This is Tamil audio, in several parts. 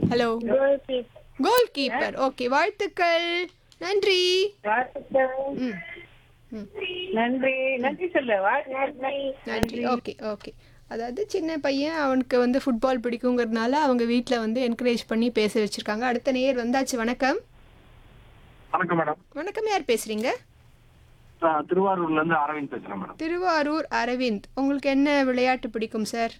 ஹலோ கோல் கீப்பர் ஓகே வாழ்த்துக்கள் நன்றி ம் ம் நன்றி நன்றி சொல்லு நன்றி ஓகே ஓகே அதாவது சின்ன பையன் அவனுக்கு வந்து ஃபுட்பால் பிடிக்குங்கிறதுனால அவங்க வீட்டில் வந்து என்கரேஜ் பண்ணி பேச வச்சுருக்காங்க அடுத்த நேயர் வந்தாச்சு வணக்கம் வணக்கம் மேடம் வணக்கம் யார் பேசுகிறீங்க நான் திருவாரூர்ல இருந்து அரவிந்த் பேசுறேன் மேடம் திருவாரூர் அரவிந்த் உங்களுக்கு என்ன விளையாட்டு பிடிக்கும் சார்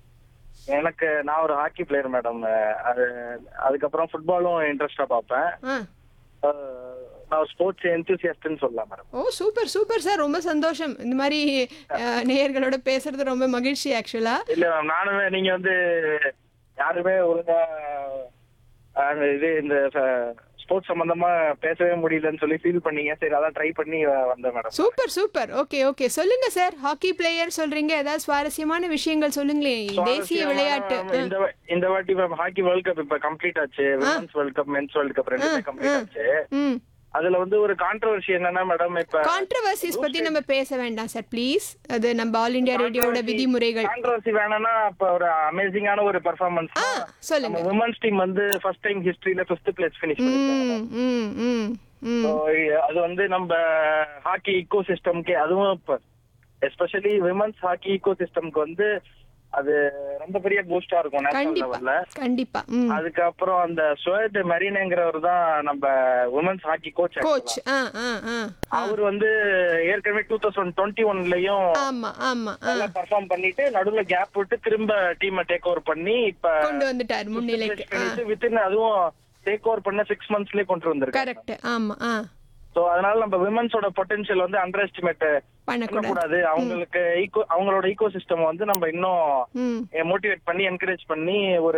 எனக்கு நான் ஒரு ஹாக்கி பிளேயர் மேடம் அது அதுக்கப்புறம் ஃபுட்பாலும் இன்ட்ரெஸ்டா பார்ப்பேன் ஆ அஹ், நான் ஸ்போர்ட்ஸ் எந்தூசியஸ்ட்னு சொல்லலாம் madam oh super super sir ரொம்ப சந்தோஷம் இந்த மாதிரி அஹ், நேயர்களோட பேசுறது ரொம்ப மகிழ்ச்சி ஆக்சுவலாக இல்ல மேம் நானுமே நீங்க வந்து யாருமே ஒழுங்கா அஹ், இது இந்த ஸ்போர்ட்ஸ் சம்பந்தமா பேசவே முடியலன்னு சொல்லி ஃபீல் பண்ணீங்க சரி அதான் ட்ரை பண்ணி அஹ், வந்தேன் madam super super okay okay சொல்லுங்க சார் ஹாக்கி பிளேயர் சொல்றீங்க ஏதாவது சுவாரஸ்யமான விஷயங்கள் சொல்லுங்களேன் தேசிய விளையாட்டு ஆ. இந்த வா- இந்த வாட்டி மேம் ஹாக்கி வேர்ல்ட் கப் இப்ப கம்ப்ளீட் ஆச்சு women's world cup men's world cup ரெண்டுமே கம்ப்ளீட் ஆச்சு ம் அதுல வந்து ஒரு கான்ட்ரவர்சி என்னன்னா மேடம் இப்ப கான்ட்ரவர்சிஸ் பத்தி நம்ம பேச வேண்டாம் சார் ப்ளீஸ் அது நம்ம ஆல் இந்தியா ரேடியோட விதிமுறைகள் கான்ட்ரவர்சி வேணும்னா இப்ப ஒரு அமேசிங்கான ஒரு பெர்ஃபார்மன்ஸ் ஆ சொல்லுங்க நம்ம விமன்ஸ் டீம் வந்து ஃபர்ஸ்ட் டைம் ஹிஸ்டரியில ஃபிஃப்த் பிளேஸ் ஃபினிஷ் பண்ணிருக்காங்க ம் ம் ம் ம் So, அது வந்து நம்ம ஹாக்கி ஈகோ சிஸ்டம்க்கு அதுவும் இப்ப எஸ்பெஷலி விமன்ஸ் ஹாக்கி ஈகோ சிஸ்டம்க்கு வந்து அது ரொம்ப பெரிய பூஸ்டா இருக்கும் நேஷனல் கண்டிப்பா லெவல்ல கண்டிப்பா ம் அதுக்கப்புறம் அந்த சுவேத் மெரினேங்கிறவர் தான் நம்ம விமன்ஸ் ஹாக்கி கோச் கோச் ஆ ஆ ஆ அவர் வந்து ஏற்கனவே டூ தௌசண்ட் டுவெண்ட்டி ஒன்லயும் ஆமா ஆமா ஆ நல்லா பர்ஃபார்ம் பண்ணிட்டு நடுவுல கேப் விட்டு திரும்ப டீமை டேக் ஓவர் பண்ணி இப்ப கொண்டு வந்துட்டார் முன்னிலைக்கு ஆ வித்தின் அதுவும் டேக் ஓவர் பண்ண சிக்ஸ் மந்த்ஸ்லயே கொண்டு வந்திருக்காங்க கரெக்ட் ஆமா ஆ சோ அதனால நம்ம விமன்ஸோட பொட்டன்ஷியல் வந்து அண்டர் எஸ்டிமேட் பண்ணக்கூடாது பண்ணக்கூடாது அவங்களுக்கு ஈகோ அவங்களோட ஈகோ சிஸ்டம் வந்து நம்ம இன்னும் ம் மோட்டிவேட் பண்ணி என்கரேஜ் பண்ணி ஒரு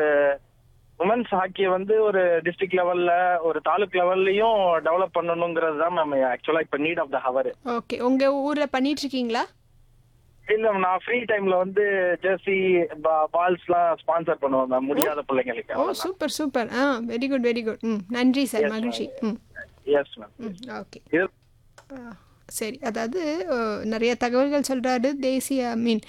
உமன்ஸ் ஹாக்கியை வந்து ஒரு டிஸ்ட்ரிக்ட் லெவல்ல ஒரு தாலுக் லெவல்லயும் டெவலப் பண்ணணுங்கிறது தான் நம்ம ஆக்சுவலா இப்ப need of the hour okay உங்க ஊர்ல பண்ணிட்டு இருக்கீங்களா இல்ல நான் ஃப்ரீ டைம்ல வந்து ஜெர்சி பால்ஸ் எல்லாம் ஸ்பான்சர் பண்ணுவேன் மேம் முடியாத பிள்ளைங்களுக்கு ஓ சூப்பர் சூப்பர் ஆ வெரி குட் வெரி குட் ம் நன்றி சார் மகிழ்ச்சி ம் எஸ் மேம் ம் ஓகே இது ஆ, சரி அதாவது அஹ், நிறைய தகவல்கள் சொல்கிறாரு தேசிய ஐ மீன்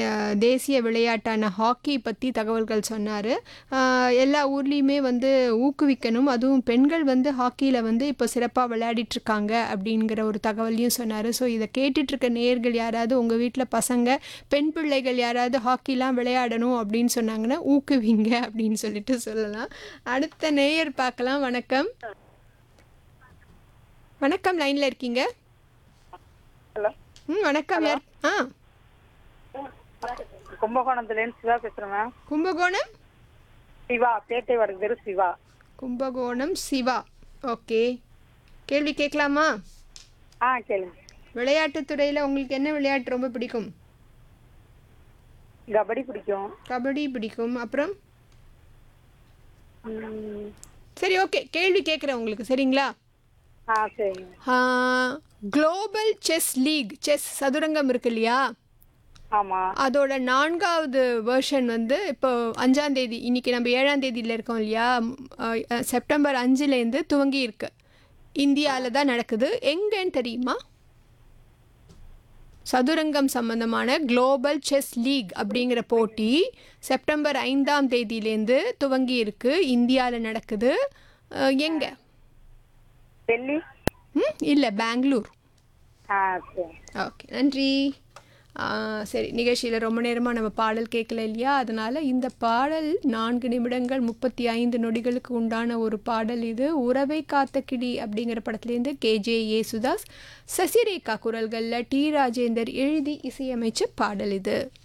தேசிய விளையாட்டான ஹாக்கி பற்றி தகவல்கள் சொன்னார் எல்லா ஊர்லேயுமே வந்து ஊக்குவிக்கணும் அதுவும் பெண்கள் வந்து ஹாக்கியில் வந்து இப்போ சிறப்பாக விளையாடிட்டு இருக்காங்க அப்படிங்கிற ஒரு தகவலையும் சொன்னார் ஸோ இதை கேட்டுட்ருக்க நேயர்கள் யாராவது உங்கள் வீட்டில் பசங்க பெண் பிள்ளைகள் யாராவது ஹாக்கிலாம் விளையாடணும் அப்படின்னு சொன்னாங்கன்னா ஊக்குவிங்க அப்படின்னு சொல்லிட்டு சொல்லலாம் அடுத்த நேயர் பார்க்கலாம் வணக்கம் வணக்கம் லைனில் இருக்கீங்க ஹலோ ம் வணக்கம் யார் ஆ கும்பகோணத்துல இருந்து சிவா பேசுறேன் மேம் கும்பகோணம் சிவா பேட்டை வடக்கு தெரு சிவா கும்பகோணம் சிவா ஓகே கேள்வி கேட்கலாமா ஆ கேளுங்க விளையாட்டுத் துறையில் உங்களுக்கு என்ன விளையாட்டு ரொம்ப பிடிக்கும் கபடி பிடிக்கும் கபடி பிடிக்கும் அப்புறம் ம், சரி ஓகே கேள்வி கேட்குறேன் உங்களுக்கு சரிங்களா ஆ சரிங்க குளோபல் செஸ் லீக் செஸ் சதுரங்கம் இருக்கு இல்லையா ஆமா அதோட நான்காவது வேர்ஷன் வந்து இப்போ அஞ்சாம் தேதி இன்னைக்கு நம்ம ஏழாம் தேதியில் இருக்கோம் இல்லையா ம், அஹ், செப்டம்பர் அஞ்சுலேருந்து துவங்கி இருக்கு இந்தியாவில் தான் நடக்குது எங்கன்னு தெரியுமா சதுரங்கம் சம்பந்தமான குளோபல் செஸ் லீக் அப்படிங்கிற போட்டி செப்டம்பர் ஐந்தாம் தேதியிலேருந்து துவங்கி இருக்கு இந்தியாவில் நடக்குது அஹ், எங்க டெல்லி ம் இல்லை பெங்களூர் ஆ சரி ஓகே நன்றி ஆ, சரி நிகழ்ச்சியில் ரொம்ப நேரமாக நம்ம பாடல் கேட்கல இல்லையா அதனால் இந்த பாடல் நான்கு நிமிடங்கள் முப்பத்தி ஐந்து நொடிகளுக்கு உண்டான ஒரு பாடல் இது உறவை காத்த கிளி அப்படிங்கிற படத்துலேருந்து கேஜே ஏசுதாஸ் சசிரேகா குரல்களில் டி ராஜேந்தர் எழுதி இசையமைச்ச பாடல் இது